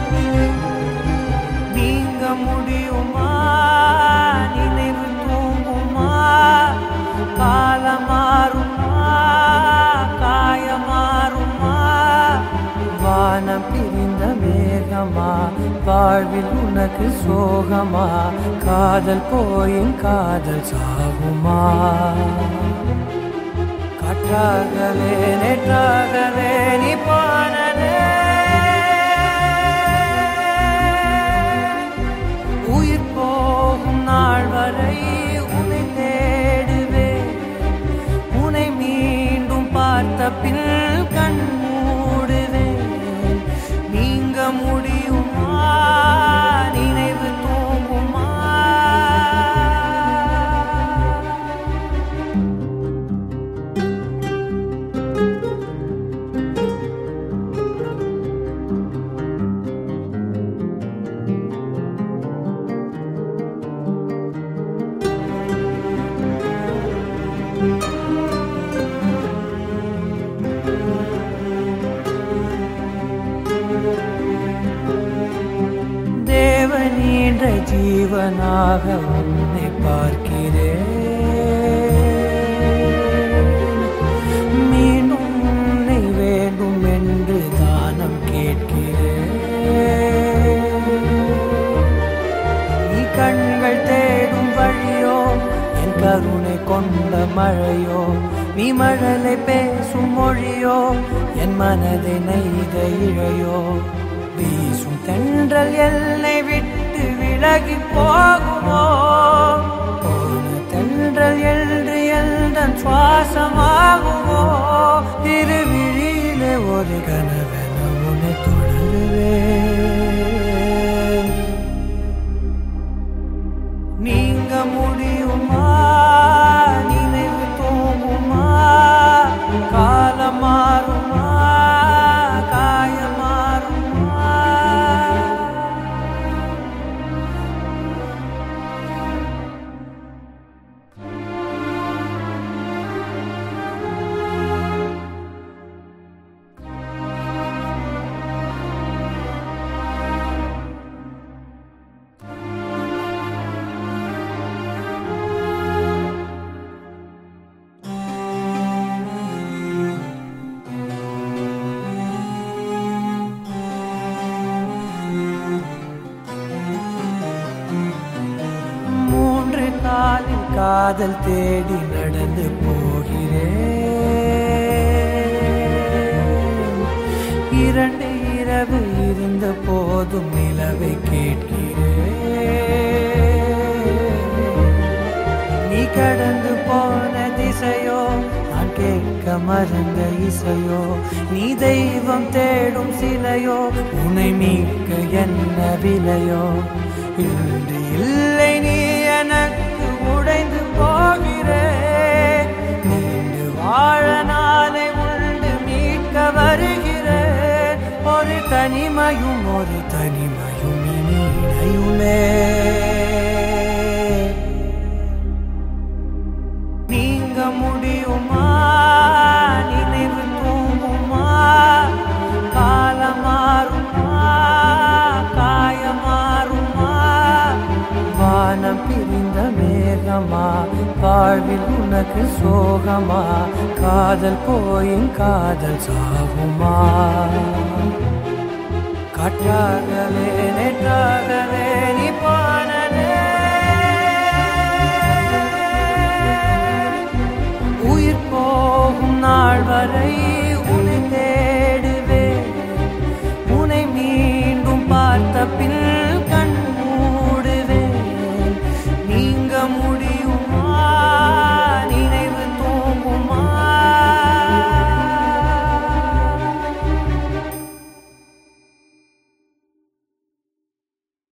நீங்க முடியுமா நினைவு தூங்குமா காலம் மாறுமா காயம் மாறுமா வானம் பிரிந்த மேகமா வாழ்வில் உனக்கு சோகமா காதல் போயின் காதல் சாகுமா காற்றாகவே நேற்றாகவே நீ போனதே உயிர் போகும் நாள் வரை உன்னை தேடுவேன் உன்னை மீண்டும் பார்த்த பின் கண் மூடுவேன் நீங்க முடியுமா நினைவு தூங்குமா தேவனீன்ற ஜீவனாக உன்னை பார்க்கிறேன் மீண்டும் உன்னை வேண்டும் என்று தானம் கேட்கிறேன் நீ கண்கள் தேடும் வழியோ என் கருணை கொண்ட மழையோ நீ மழலை பேசும் மொழியோ என் மனதை நெய்த இழையோ வீசும் தென்றல் என்னை விட்டு விலகி போகுமோ போன தென்றல் என்று எந்தன் சுவாசமாகுமோ திருவிழியிலே ஒரு கனவென உன்னை தொடருவேன் நீங்க முடியுமா நினைவு தூங்குமா காலம் மாறுமா காயம் மாறுமா மூன்று காலில் காதல் தேடி நடந்து போகிறேன் இரண்டு இரவு இருந்த போதும் நிலவை கேட்கிறேன் நீ கடந்து போன திசையோ நான் கேட்க மறந்த இசையோ நீ தெய்வம் தேடும் சிலையோ உன்னை மீட்க என்ன விலையோ இன்று இல்லை நீ எனக்கு உடைந்து போகிறேன் நீண்டு வாழ நாளை உண்டு மீட்க வருகிறேன் ஒரு தனிமையும் ஒரு தனிமையும் இனி இணையுமே நீங்க முடியுமா நினைவு தூங்குமா காலம் மாறுமா காயம் மாறுமா வானம் பிரிந்த மேகமா வாழ்வில் உனக்கு சோகமா காதல் போயின் காதல் சாகுமா காற்றாகவே நேற்றாகவே நீ போனதே உயிர் போகும் நாள் வரை